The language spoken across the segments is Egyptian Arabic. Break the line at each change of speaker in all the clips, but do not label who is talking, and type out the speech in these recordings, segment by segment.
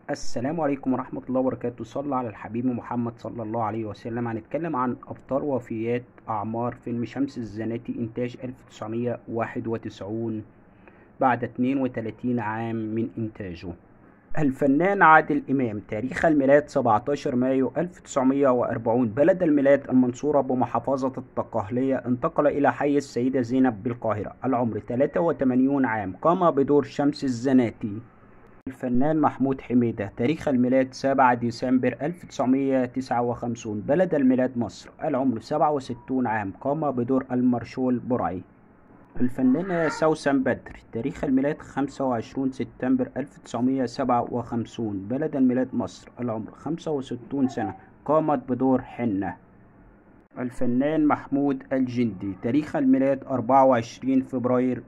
السلام عليكم ورحمة الله وبركاته صلى على الحبيب محمد صلى الله عليه وسلم هنتكلم عن أبطال وفيات أعمار فيلم شمس الزناتي إنتاج 1991 بعد 32 عام من إنتاجه الفنان عادل إمام تاريخ الميلاد 17 مايو 1940 بلد الميلاد المنصورة بمحافظة الطقهلية انتقل إلى حي السيدة زينب بالقاهرة العمر 83 عام قام بدور شمس الزناتي الفنان محمود حميدة تاريخ الميلاد 7 ديسمبر 1959 بلد الميلاد مصر العمر 67 عام قام بدور المارشول برعي الفنانة سوسن بدر تاريخ الميلاد 25 سبتمبر 1957 بلد الميلاد مصر العمر 65 سنة قامت بدور حنة الفنان محمود الجندي تاريخ الميلاد 24 فبراير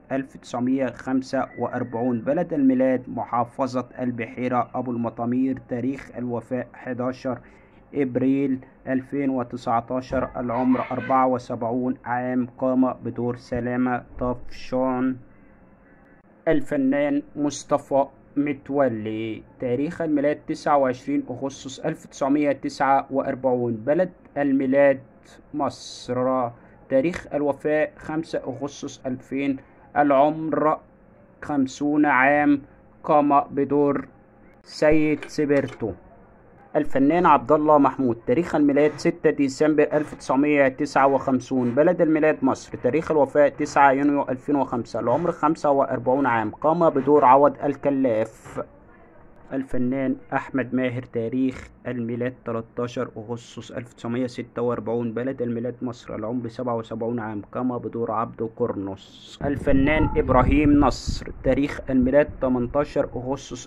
1945 بلد الميلاد محافظة البحيرة أبو المطامير تاريخ الوفاة 11 إبريل 2019 العمر 74 عام قام بدور سلامة طفشان الفنان مصطفى متولي تاريخ الميلاد 29 أغسطس 1949 بلد الميلاد مصر تاريخ الوفاة 5 أغسطس 2000 العمر 50 عام قام بدور سيد سبرتو الفنان عبد الله محمود تاريخ الميلاد 6 ديسمبر 1959 بلد الميلاد مصر تاريخ الوفاة 9 يونيو 2005 العمر 45 عام قام بدور عوض الكلاف الفنان أحمد ماهر تاريخ الميلاد 13 أغسطس 1946 بلد الميلاد مصر العمر 77 عام قام بدور عبده قرنص الفنان إبراهيم نصر تاريخ الميلاد 18 أغسطس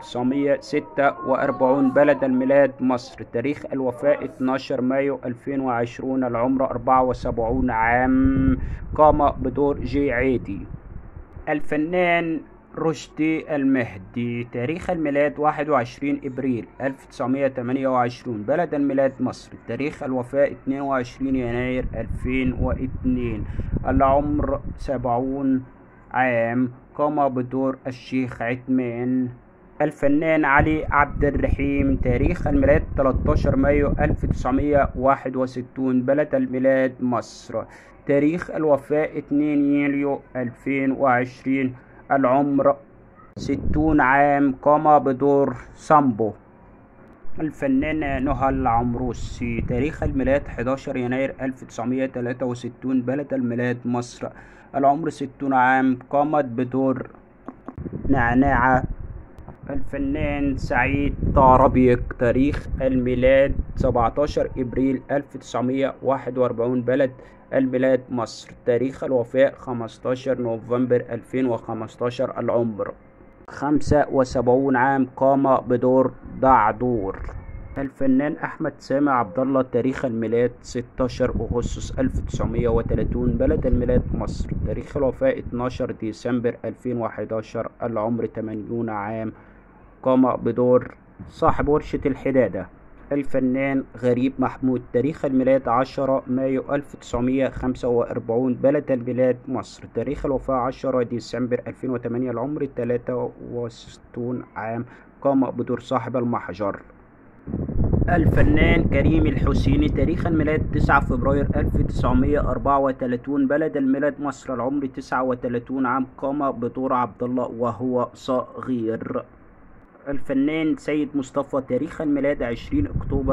1946 بلد الميلاد مصر تاريخ الوفاة 12 مايو 2020 العمر 74 عام قام بدور جي عيدي الفنان رشدي المهدي تاريخ الميلاد 21 إبريل 1928 بلد الميلاد مصر تاريخ الوفاة 22 يناير 2002 العمر 70 عام قام بدور الشيخ عثمان الفنان علي عبد الرحيم تاريخ الميلاد 13 مايو 1961 بلد الميلاد مصر تاريخ الوفاة 2 يوليو 2020 العمر ستون عام قام بدور سامبو الفنانة نهى العمروسي تاريخ الميلاد 11 يناير 1963 بلد الميلاد مصر العمر 60 عام قامت بدور نعناعة الفنان سعيد طاربيك تاريخ الميلاد 17 إبريل 1941 بلد الميلاد مصر تاريخ الوفاة 15 نوفمبر 2015 العمر 75 عام قام بدور دعدور الفنان أحمد سامع عبد الله تاريخ الميلاد 16 أغسطس 1930 بلد الميلاد مصر تاريخ الوفاة 12 ديسمبر 2011 العمر 80 عام قام بدور صاحب ورشة الحدادة الفنان غريب محمود تاريخ الميلاد 10 مايو 1945 بلد الميلاد مصر تاريخ الوفاة 10 ديسمبر 2008 العمر 63 عام قام بدور صاحب المحجر الفنان كريم الحسيني تاريخ الميلاد 9 فبراير 1934 بلد الميلاد مصر العمر 39 عام قام بدور عبد الله وهو صغير الفنان سيد مصطفى تاريخ الميلاد 20 أكتوبر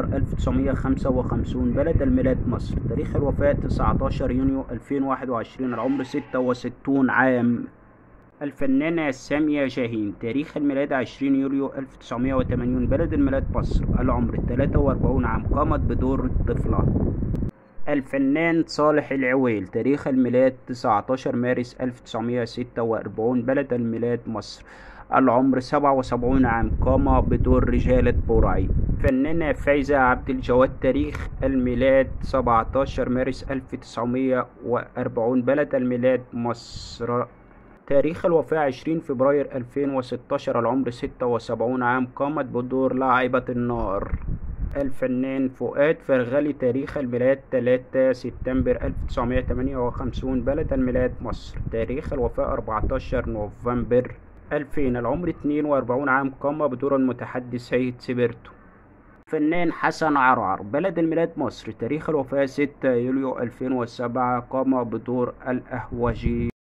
1955 بلد الميلاد مصر تاريخ الوفاة 19 يونيو 2021 العمر 66 عام الفنانة سامية شاهين تاريخ الميلاد 20 يوليو 1980 بلد الميلاد مصر العمر 43 عام قامت بدور الطفلة الفنان صالح العويل تاريخ الميلاد 19 مارس 1946 بلد الميلاد مصر العمر 77 عام قام بدور رجالة بورعي فنانة فايزة عبد الجواد تاريخ الميلاد 17 مارس 1940 بلد الميلاد مصر تاريخ الوفاة 20 فبراير 2016 العمر 76 عام قامت بدور لاعبة النار الفنان فؤاد فرغلي تاريخ الميلاد 3 سبتمبر 1958 بلد الميلاد مصر تاريخ الوفاة 14 نوفمبر ألفين العمر اتنين وأربعون عام قام بدور المتحدث سيد سبرتو فنان حسن عرعر بلد الميلاد مصر تاريخ الوفاة ستة يوليو ألفين وسبعة قام بدور الأهوجي